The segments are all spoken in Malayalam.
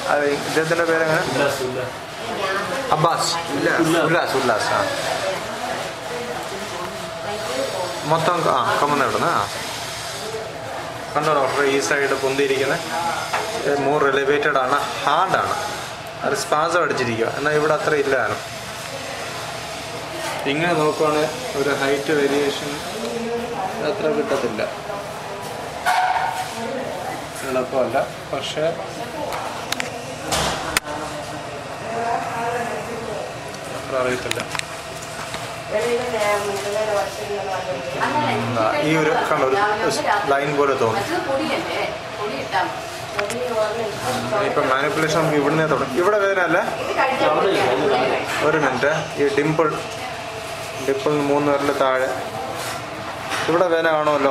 അത് ഇദ്ദേഹത്തിൻ്റെ പേരെങ്ങനെ ഉല്ലാസ് ഉല്ലാസ് അബ്ബാസ് ഉല്ലാസ് ഉല്ലാസ് ആ മൊത്തം ആ കമ്മന്ന് ഇടുന്ന ആ കണ്ടോ ഡോക്ടർ ഈ സൈഡ് പൊന്തിയിരിക്കുന്നത് മോർ എലിവേറ്റഡ് ആണ് ഹാർഡാണ് അത് സ്പാസം അടിച്ചിരിക്കുക എന്നാൽ ഇവിടെ അത്ര ഇല്ലാനും ഇങ്ങനെ നോക്കുവാണെങ്കിൽ ഒരു ഹൈറ്റ് വേരിയേഷൻ അത്ര കിട്ടത്തില്ല എളുപ്പമല്ല പക്ഷേ അത്ര അറിയത്തില്ല എന്താ, ഈ ഒരു കണ്ടോ ഒരു ലൈൻ പോലെ തോന്നും പൊടിയല്ലേ പൊടി ഇട്ടാ ഇപ്പം മാനിപ്പുലേഷൻ നമുക്ക് ഇവിടുന്നേ തുടങ്ങും ഇവിടെ വേദന അല്ലേ അവിടെ ഇല്ല, അതിന് താഴെ. ഒരു മിനിറ്റ് ഈ ഡിമ്പിൾ ഡിമ്പിൾ മൂന്ന് പേരിൽ താഴെ ഇവിടെ വേദന കാണുമല്ലോ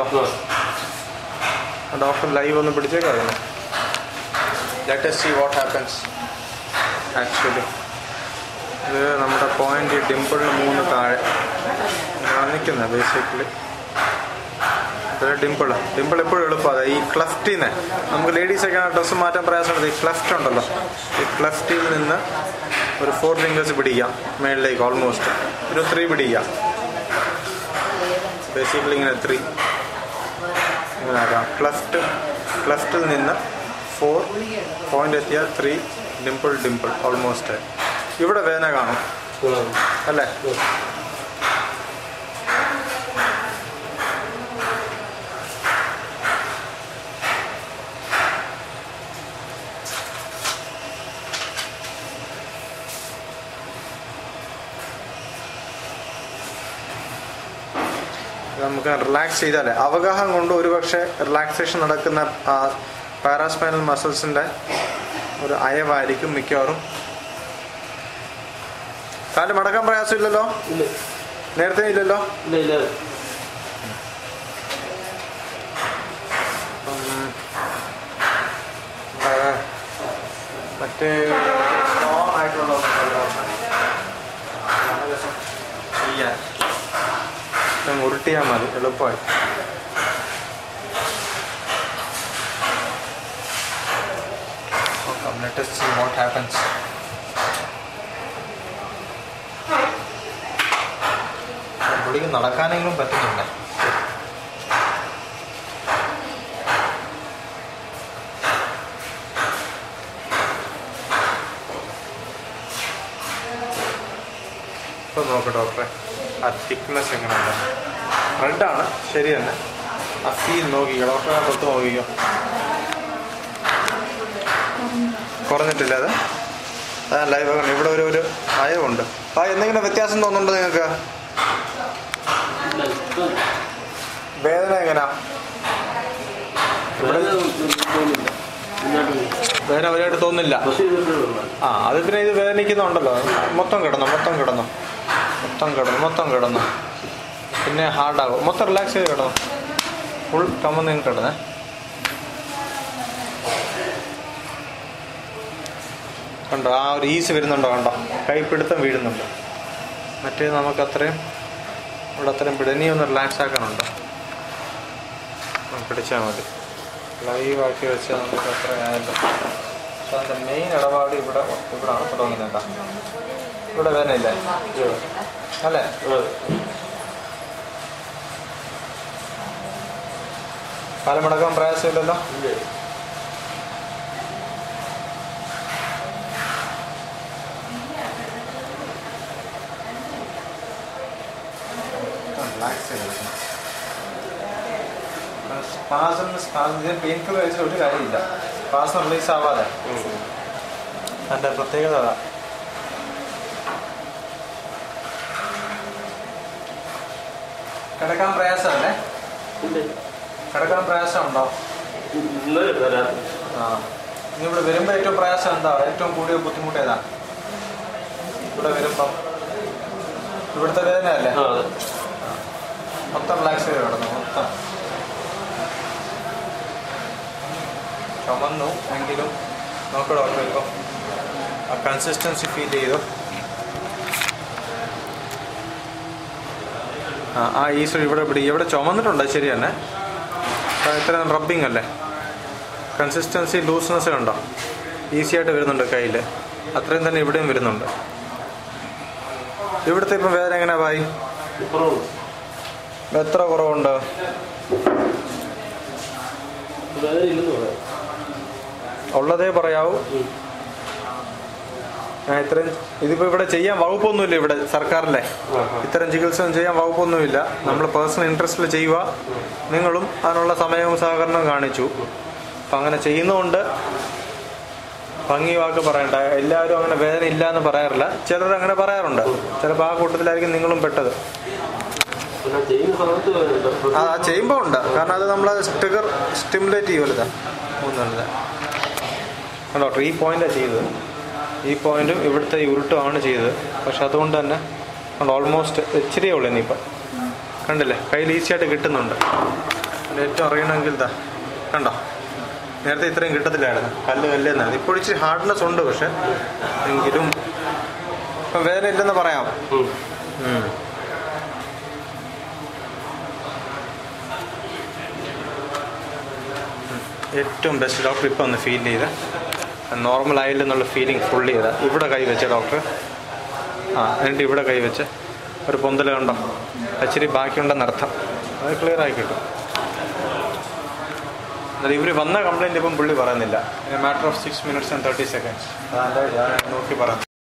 ആ. ഡോക്ടർ ലൈവ് ഒന്ന് പിടിച്ചേക്കായിരുന്നു let see what happens actually ഇത് നമ്മുടെ പോയിന്റ് ഡിമ്പിളിന് മൂന്ന് താഴെ കാണിക്കുന്നത് ബേസിക്കലി ഇത് ഡിമ്പിൾ ഡിമ്പിൾ എപ്പോഴും എളുപ്പമാണ് ഈ ക്ലഫ്റ്റിന്ന് നമുക്ക് ലേഡീസൊക്കെ ഡ്രസ്സ് മാറ്റാൻ പ്രയാസമുണ്ട് ഈ ക്ലഫ്റ്റ് ഉണ്ടല്ലോ ഈ ക്ലഫ്റ്റിൽ നിന്ന് ഒരു ഫോർ ഫിംഗേഴ്സ് പിടിക്കാം മേളിലേക്ക് ഓൾമോസ്റ്റ് ഒരു ത്രീ പിടിക്കാം ബേസിക്കലി ഇങ്ങനെ ത്രീ ഇങ്ങനെ ആക്കാം ക്ലഫ്റ്റ് ക്ലഫ്റ്റിൽ നിന്ന് ഫോർ പോയിന്റ് എത്തിയാൽ ത്രീ ഡിമ്പിൾ ഡിമ്പിൾ ഓൾമോസ്റ്റ് ഇവിടെ വേദന കാണും അല്ലേ നമുക്ക് റിലാക്സ് ചെയ്താലേ അവഗാഹം കൊണ്ട് ഒരുപക്ഷെ റിലാക്സേഷൻ നടക്കുന്ന പാരാസ്പൈനൽ മസിൽസിന്റെ ഒരു അയവായിരിക്കും മിക്കവാറും കാല് മടക്കാൻ പ്രയാസമില്ലല്ലോ ഇല്ല നേരത്തെ ഇല്ലല്ലോ ഇല്ല ഇല്ല ഉം. ആ, മറ്റേ strong ആയിട്ടുള്ള ഒന്നുമല്ല. ചെയ്യാൻ ഞാൻ ഉരുട്ടിയാൽ മതി എളുപ്പമായി നോക്കാം let us see what happens പുള്ളിക്ക് നടക്കാനെങ്കിലും പറ്റുന്നില്ല ഇപ്പൊ നോക്ക് ഡോക്ടറെ ആ തിക്നെസ് എങ്ങനെയുണ്ട് റെഡാണ് ശരി തന്നെ ആ ഫീൽ നോക്കിക്കോ ഡോക്ടറെ തൊട്ട് നോക്കിക്കോ കുറഞ്ഞിട്ടില്ല അത് ആ ലൈവ് ആണ് ഇവിടെ ഒരു ഒരു അയവുണ്ട് ആ എന്തെങ്കിലും വ്യത്യാസം തോന്നുന്നുണ്ടോ നിങ്ങൾക്ക് ഇല്ല ഇപ്പം വേദന എങ്ങനെയാ ഇവിടെ വേറെ തോന്നില്ല മുന്നോട്ട് പോയി. വേദന ഒരുപാട് തോന്നില്ല ബസ് ചെയ്തിട്ടേ ഉള്ളൂ. ആ അത് പിന്നെ ഇത് വേദനിക്കുന്നുണ്ടല്ലോ മൊത്തം കിടന്നു മൊത്തം കിടന്നു മൊത്തം കിടന്നു മൊത്തം കിടന്നു പിന്നെ ഹാർഡാകും മൊത്തം റിലാക്സ് ചെയ്ത് കിടന്നു ഫുൾ കമ്മ നിങ്ങൾ കിടന്നേ കണ്ടോ ആ ഒരു ഈസ് വരുന്നുണ്ടോ കണ്ടോ കൈപ്പിടുത്തം വീഴുന്നുണ്ട് മറ്റേ നമുക്ക് അത്രയും ഇവിടെ അത്രയും പിടി ഇനി ഒന്ന് റിലാക്സ് ആക്കാനുണ്ട് പിടിച്ചാൽ മതി ലൈവ് ആക്കി വെച്ചാൽ നമുക്ക് അത്ര ആയല്ലോ പക്ഷെ അതിൻ്റെ മെയിൻ ഇടപാട് ഇവിടെ ഇവിടാണ് തുടങ്ങുന്നത് കേട്ടോ ഇവിടെ വേദനയില്ലേ അല്ലേ ആ. കാലമടക്കാൻ പ്രയാസമില്ലല്ലോ ഇല്ല. റിലാക്സ് ചെയ്തെടുക്കണം സ്പാസം സ്പാസം ഇതിന് പെയിൻ കില്ലർ കഴിച്ചിട്ട് ഒരു കാര്യമില്ല സ്പാസം റിലീസ് ആവാതെ ഉം. അതിൻ്റെ പ്രത്യേകത അതാ കിടക്കാൻ പ്രയാസമല്ലേ ഇല്ല. കിടക്കാൻ പ്രയാസമുണ്ടോ ഇന്നലെ വരാം ആ ഇനി ഇവിടെ വരുമ്പോൾ ഏറ്റവും പ്രയാസം എന്താ ഏറ്റവും കൂടിയ ബുദ്ധിമുട്ട് ഏതാ ഇവിടെ വരുമ്പം ഇവിടുത്തെ വേദനയല്ലേ ആ അതെ മൊത്തം റിലാക്സ് ചെയ്ത് കിടന്നു മൊത്തം ചുമന്നു എങ്കിലും നോക്ക് ഡോക്ടർ ഇപ്പോൾ ആ കൺസിസ്റ്റൻസി ഫീൽ ചെയ്തു ആ ആ ഈസ് ഇവിടെ പിടി ഇവിടെ ചുമന്നിട്ടുണ്ട് ശരി തന്നെ ആ, ഇത്രയും റബ്ബിങ് അല്ലേ കൺസിസ്റ്റൻസി ലൂസ്നെസ് ഉണ്ടോ ഈസി ആയിട്ട് വരുന്നുണ്ട് കയ്യിൽ അത്രയും തന്നെ ഇവിടെയും വരുന്നുണ്ട് ഇവിടുത്തെ ഇപ്പം വേദന എങ്ങനെയാ ഭായി കുറവുണ്ട് എത്ര കുറവുണ്ട് വേദന ഇല്ലെന്ന് പറയാം ഉള്ളതേ പറയാവൂ ഉം. ഞാൻ ഇത്രയും ഇതിപ്പോൾ ഇവിടെ ചെയ്യാൻ വകുപ്പൊന്നുമില്ല ഇവിടെ സർക്കാരിലെ ആഹാ. ഇത്തരം ചികിത്സ ഒന്നും ചെയ്യാൻ വകുപ്പൊന്നുമില്ല നമ്മൾ പേഴ്സണൽ ഇൻട്രസ്റ്റിൽ ചെയ്യുക നിങ്ങളും അതിനുള്ള സമയവും സഹകരണവും കാണിച്ചു അപ്പം അങ്ങനെ ചെയ്യുന്നതുകൊണ്ട് ഭംഗി വാക്ക് പറയണ്ട എല്ലാവരും അങ്ങനെ വേദന ഇല്ല എന്ന് പറയാറില്ല ചിലർ അങ്ങനെ പറയാറുണ്ട് ചിലപ്പോൾ ആ കൂട്ടത്തിലായിരിക്കും നിങ്ങളും പെട്ടത് പിന്നെ ചെയ്യുന്ന സമയത്ത് വേദന ആ ആ ചെയ്യുമ്പോൾ ഉണ്ട് കാരണം അത് നമ്മൾ ട്രിഗർ സ്റ്റിമുലേറ്റ് ചെയ്യുമല്ലോ മൂന്നുണ്ട് ഡോക്ടർ ഈ പോയിന്റാണ് ചെയ്തത് ഈ പോയിന്റും ഇവിടുത്തെ ഈ ഉരുട്ടുമാണ് ചെയ്തത് പക്ഷെ അതുകൊണ്ട് തന്നെ ഓൾമോസ്റ്റ് ഇച്ചിരിയേ ഉള്ളൂ ഇനിയിപ്പം കണ്ടില്ലേ കയ്യിൽ ഈസി ആയിട്ട് കിട്ടുന്നുണ്ട് അതിൽ ഏറ്റവും അറിയണമെങ്കിൽ ഇതാ കണ്ടോ നേരത്തെ ഇത്രയും കിട്ടത്തില്ലായിരുന്നു കല്ല് കല്ലെന്നാണ് ഇപ്പോൾ ഇച്ചിരി ഹാർഡ്നെസ് ഉണ്ട് പക്ഷെ എങ്കിലും ഇപ്പം വേദന ഇല്ലെന്ന് പറയാം ഉം. ഉം. ഏറ്റവും ബെസ്റ്റ് ഡോക്ടർ ഇപ്പം ഒന്ന് ഫീൽ ചെയ്ത് നോർമൽ ആയില്ലെന്നുള്ള ഫീലിംഗ് ഫുൾ ചെയ്ത ഇവിടെ കൈ വെച്ച ഡോക്ടർ ആ എന്നിട്ട് ഇവിടെ കൈ വെച്ച് ഒരു പൊന്തൽ കണ്ടോ ഇച്ചിരി ബാക്കിയുണ്ടെന്ന് അർത്ഥം അത് ക്ലിയർ ആയി കിട്ടും എന്നാലും ഇവർ വന്ന കംപ്ലൈൻറ്റ് ഇപ്പം പുള്ളി പറയുന്നില്ല matter of six minutes and thirty seconds അതാണ്ട് ഞാൻ നോക്കി പറയാം